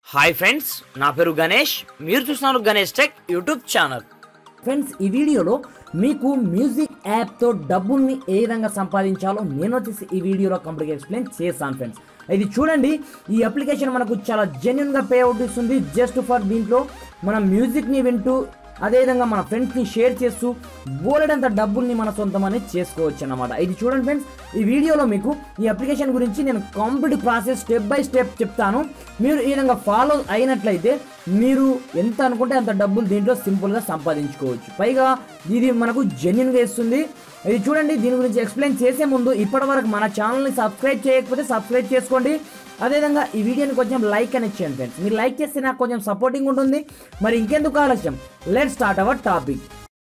hi friends నా పేరు గణేష్ మీరు చూస్తున్నారు Ganesh tech YouTube channel friends ఈ వీడియోలో మీకు మ్యూజిక్ యాప్తో డబ్బుల్ని ఏ విధంగా సంపాదించాలో నేను వచ్చేసి ఈ వీడియోలో కంప్లీట్గా ఎక్స్ప్లెయిన్ చేస్తాను ఫ్రెండ్స్ ఇది చూడండి ఈ అప్లికేషన్ మనకు చాలా జెన్యున్గా పే అవుట్ ఇస్తుంది జస్ట్ ఫర్ దీంట్లో మనం మ్యూజిక్ని వింటూ అదేవిధంగా మన ఫ్రెండ్స్ని షేర్ చేస్తూ బోలెడంత డబ్బుల్ని మన సొంతమని చేసుకోవచ్చు అన్నమాట ఇది చూడండి ఫ్రెండ్స్ ఈ వీడియోలో మీకు ఈ అప్లికేషన్ గురించి నేను complete process step by step చెప్తాను మీరు ఈ విధంగా ఫాలో అయినట్లయితే మీరు ఎంత అనుకుంటే అంత డబ్బులు దీంట్లో సింపుల్గా సంపాదించుకోవచ్చు పైగా ఇది మనకు జెన్యున్గా ఇస్తుంది ఇది చూడండి దీని గురించి ఎక్స్ప్లెయిన్ చేసే ముందు ఇప్పటివరకు మన ఛానల్ని సబ్స్క్రైబ్ చేయకపోతే సబ్స్క్రైబ్ చేసుకోండి అదేవిధంగా ఈ వీడియోని కొంచెం లైక్ అని ఇచ్చేయండి ఫ్రెండ్స్ మీరు లైక్ చేస్తే నాకు కొంచెం సపోర్టింగ్ ఉంటుంది మరి ఇంకెందుకు ఆలస్యం లెట్ స్టార్ట్ అవర్ టాపిక్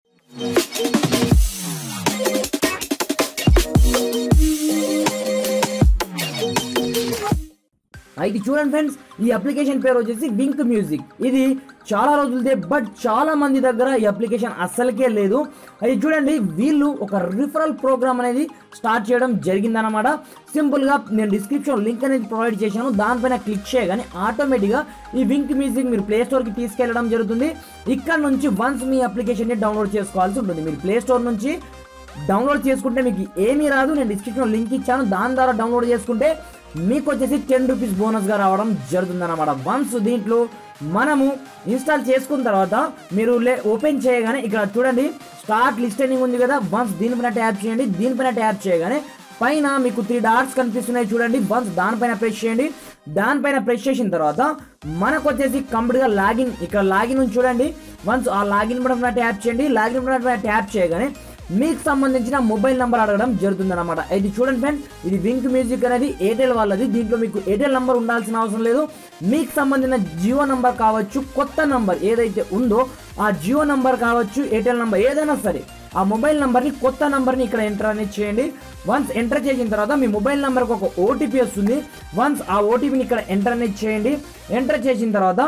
అయితే చూడండి ఫ్రెండ్స్ ఈ అప్లికేషన్ పేరు వచ్చేసి వింక్ మ్యూజిక్ ఇది చాలా రోజులదే బట్ చాలా మంది దగ్గర ఈ అప్లికేషన్ అస్సలకే లేదు అది చూడండి వీళ్ళు ఒక రిఫరల్ ప్రోగ్రామ్ అనేది స్టార్ట్ చేయడం జరిగిందనమాట సింపుల్గా నేను డిస్క్రిప్షన్ లింక్ అనేది ప్రొవైడ్ చేశాను దానిపైన క్లిక్ చేయగానే ఆటోమేటిక్గా ఈ వింక్ మ్యూజిక్ మీరు ప్లే స్టోర్కి తీసుకెళ్ళడం జరుగుతుంది ఇక్కడ నుంచి వన్స్ మీ అప్లికేషన్ని డౌన్లోడ్ చేసుకోవాల్సి ఉంటుంది మీరు ప్లే స్టోర్ నుంచి డౌన్లోడ్ చేసుకుంటే మీకు ఏమీ రాదు నేను డిస్క్రిప్షన్ లింక్ ఇచ్చాను దాని ద్వారా డౌన్లోడ్ చేసుకుంటే మీకు వచ్చేసి టెన్ రూపీస్ బోనస్గా రావడం జరుగుతుంది అనమాట వన్స్ దీంట్లో మనము ఇన్స్టాల్ చేసుకున్న తర్వాత మీరు లే ఓపెన్ చేయగానే ఇక్కడ చూడండి స్టార్ట్ లిస్టెనింగ్ ఉంది కదా వన్స్ దీనిపైన ట్యాప్ చేయండి దీనిపైన ట్యాప్ చేయగానే పైన మీకు త్రీ డాట్స్ కనిపిస్తున్నాయి చూడండి వన్స్ దానిపైన ప్రెస్ చేయండి దానిపైన ప్రెస్ చేసిన తర్వాత మనకు వచ్చేసి కంప్లీట్గా లాగిన్ ఇక్కడ లాగిన్ ఉంది చూడండి వన్స్ ఆ లాగిన్ బటన్ ట్యాప్ చేయండి లాగిన్ బటన్ ట్యాప్ చేయగానే మీకు సంబంధించిన మొబైల్ నెంబర్ అడగడం జరుగుతుంది అనమాట ఇది చూడండి ఫ్రెండ్ ఇది వింక్ మ్యూజిక్ అనేది ఎయిర్టెల్ వాళ్ళది దీంట్లో మీకు ఎయిర్టెల్ నంబర్ ఉండాల్సిన అవసరం లేదు మీకు సంబంధించిన జియో నంబర్ కావచ్చు కొత్త నంబర్ ఏదైతే ఉందో ఆ జియో నంబర్ కావచ్చు ఎయిర్టెల్ నంబర్ ఏదైనా సరే ఆ మొబైల్ నంబర్ని కొత్త నంబర్ని ఇక్కడ ఎంటర్ అనేది చేయండి వన్స్ ఎంటర్ చేసిన తర్వాత మీ మొబైల్ నెంబర్కి ఒక ఓటీపీ వస్తుంది వన్స్ ఆ ఓటీపీని ఇక్కడ ఎంటర్ అనేది చేయండి ఎంటర్ చేసిన తర్వాత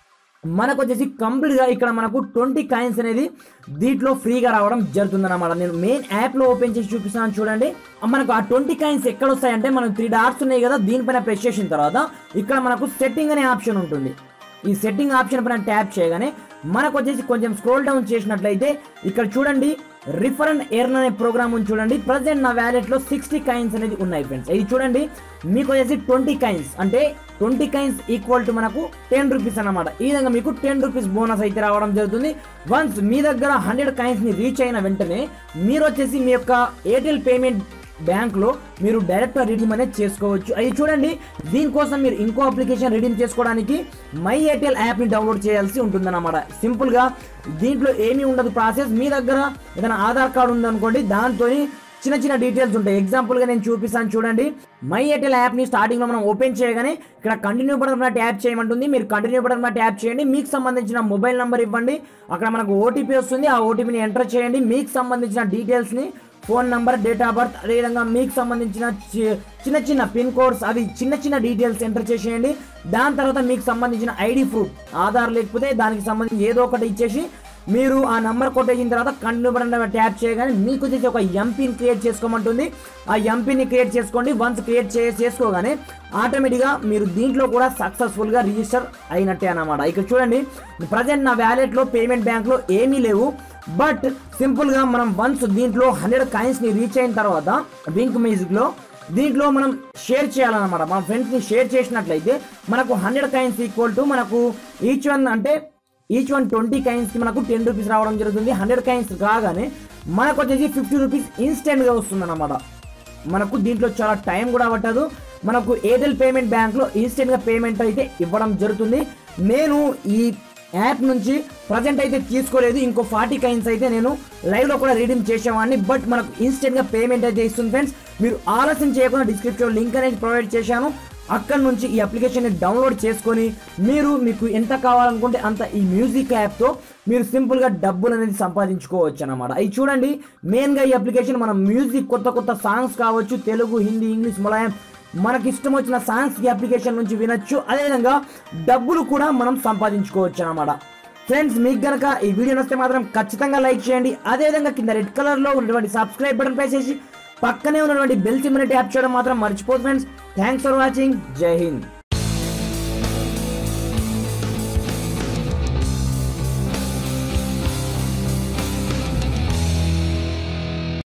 మనకు వచ్చేసి కంప్లీట్గా ఇక్కడ మనకు ట్వంటీ కాయిన్స్ అనేది దీంట్లో ఫ్రీగా రావడం జరుగుతుంది అనమాట నేను మెయిన్ యాప్లో ఓపెన్ చేసి చూపిస్తాను చూడండి మనకు ఆ ట్వంటీ కాయిన్స్ ఎక్కడ వస్తాయంటే మనకు త్రీ డాట్స్ ఉన్నాయి కదా దీనిపైన ప్రెస్ చేసిన తర్వాత ఇక్కడ మనకు సెట్టింగ్ అనే ఆప్షన్ ఉంటుంది ఈ సెట్టింగ్ ఆప్షన్ పైన ట్యాప్ చేయగానే మనకు వచ్చేసి కొంచెం స్క్రోల్ డౌన్ చేసినట్లయితే ఇక్కడ చూడండి రిఫర్ అండ్ ఎర్న్ అనే ప్రోగ్రామ్ ఉంది చూడండి ప్రజెంట్ నా వ్యాలెట్లో సిక్స్టీ కైన్స్ అనేది ఉన్నాయి ఫ్రెండ్స్ ఇది చూడండి మీకు వచ్చేసి ట్వంటీ కైన్స్ అంటే ట్వంటీ కైన్స్ ఈక్వల్ టు మనకు టెన్ రూపీస్ అనమాట ఈ విధంగా మీకు టెన్ రూపీస్ బోనస్ అయితే రావడం జరుగుతుంది వన్స్ మీ దగ్గర హండ్రెడ్ కైన్స్ని రీచ్ అయిన వెంటనే మీరు వచ్చేసి మీ యొక్క ఎయిర్టెల్ పేమెంట్ బ్యాంక్లో మీరు డైరెక్ట్ రిడీమ్ అనేది చేసుకోవచ్చు అది చూడండి దీనికోసం మీరు ఇంకో అప్లికేషన్ రిడీమ్ చేసుకోవడానికి మై ఎయిర్టెల్ యాప్ని డౌన్లోడ్ చేయాల్సి ఉంటుందన్నమాట సింపుల్గా దీంట్లో ఏమీ ఉండదు ప్రాసెస్ మీ దగ్గర ఏదైనా ఆధార్ కార్డు ఉందనుకోండి దాంతో చిన్న చిన్న డీటెయిల్స్ ఉంటాయి ఎగ్జాంపుల్గా నేను చూపిస్తాను చూడండి మై ఎయిర్టెల్ యాప్ని స్టార్టింగ్లో మనం ఓపెన్ చేయగానే ఇక్కడ కంటిన్యూ బటన్ మీద ట్యాప్ చేయమంటుంది మీరు కంటిన్యూ బటన్ మీద ట్యాప్ చేయండి మీకు సంబంధించిన మొబైల్ నెంబర్ ఇవ్వండి అక్కడ మనకు ఓటీపీ వస్తుంది ఆ ఓటీపీని ఎంటర్ చేయండి మీకు సంబంధించిన డీటెయిల్స్ని phone number date of birth అదేవిధంగా మీకు సంబంధించిన చి- చిన్న చిన్న పిన్ కోడ్స్ అవి చిన్న చిన్న డీటెయిల్స్ ఎంటర్ చేసేయండి దాని తర్వాత మీకు సంబంధించిన ఐడి ప్రూఫ్ ఆధార్ లేకపోతే దానికి సంబంధించి ఏదో ఒకటి ఇచ్చేసి మీరు ఆ నంబర్ కొట్టేసిన తర్వాత కంటిన్యూ బటన్ ట్యాప్ చేయగానే మీకు వచ్చేసి ఒక ఎంపీని క్రియేట్ చేసుకోమంటుంది ఆ ఎంపీని క్రియేట్ చేసుకోండి వన్స్ క్రియేట్ చే చేసుకోగానే ఆటోమేటిక్గా మీరు దీంట్లో కూడా సక్సెస్ఫుల్గా రిజిస్టర్ అయినట్టే అన్నమాట ఇక్కడ చూడండి ప్రజెంట్ నా వ్యాలెట్లో పేమెంట్ బ్యాంక్లో ఏమీ లేవు బట్ సింపుల్గా మనం వన్స్ దీంట్లో హండ్రెడ్ కాయిన్స్ని రీచ్ అయిన తర్వాత వింక్ మ్యూజిక్లో దీంట్లో మనం షేర్ చేయాలన్నమాట మన ఫ్రెండ్స్ని షేర్ చేసినట్లయితే మనకు హండ్రెడ్ కాయిన్స్ ఈక్వల్ టు మనకు ఈచ్ వన్ అంటే ఈచ్ వన్ ట్వంటీ కాయిన్స్కి మనకు టెన్ రూపీస్ రావడం జరుగుతుంది హండ్రెడ్ కాయిన్స్ కాగానే మనకు వచ్చేసి ఫిఫ్టీ రూపీస్ ఇన్స్టెంట్గా వస్తుంది అన్నమాట మనకు దీంట్లో చాలా టైం కూడా పట్టదు మనకు ఎయిర్టెల్ పేమెంట్ బ్యాంక్లో ఇన్స్టెంట్గా పేమెంట్ అయితే ఇవ్వడం జరుగుతుంది నేను ఈ యాప్ నుంచి ప్రజెంట్ అయితే తీసుకోలేదు ఇంకో ఫార్టీ కైన్స్ అయితే నేను లైవ్లో కూడా రీడింగ్ చేసేవాడిని బట్ మనకు ఇన్స్టెంట్గా పేమెంట్ అయితే ఇస్తుంది ఫ్రెండ్స్ మీరు ఆలస్యం చేయకుండా డిస్క్రిప్షన్ లింక్ అనేది ప్రొవైడ్ చేశాను అక్కడ నుంచి ఈ అప్లికేషన్ని డౌన్లోడ్ చేసుకొని మీరు మీకు ఎంత కావాలనుకుంటే అంత ఈ మ్యూజిక్ యాప్తో మీరు సింపుల్గా డబ్బులు అనేది సంపాదించుకోవచ్చు అనమాట ఇది చూడండి మెయిన్గా ఈ అప్లికేషన్ మన మ్యూజిక్ కొత్త కొత్త సాంగ్స్ కావచ్చు తెలుగు హిందీ ఇంగ్లీష్ మలయాళం మనకి ఇష్టం వచ్చిన సాంగ్స్ ఈ అప్లికేషన్ నుంచి వినొచ్చు అదేవిధంగా డబ్బులు కూడా మనం సంపాదించుకోవచ్చు అనమాట ఫ్రెండ్స్ మీకు గనక ఈ వీడియో నచ్చితే మాత్రం ఖచ్చితంగా లైక్ చేయండి అదేవిధంగా కింద రెడ్ కలర్ లో ఉన్నటువంటి సబ్స్క్రైబ్ బటన్ ప్రెస్ చేసి పక్కనే ఉన్నటువంటి బెల్ సింబల్ ట్యాప్ చేయడం మాత్రం మర్చిపోదు ఫ్రెండ్స్ థ్యాంక్స్ ఫర్ వాచింగ్ జై హింద్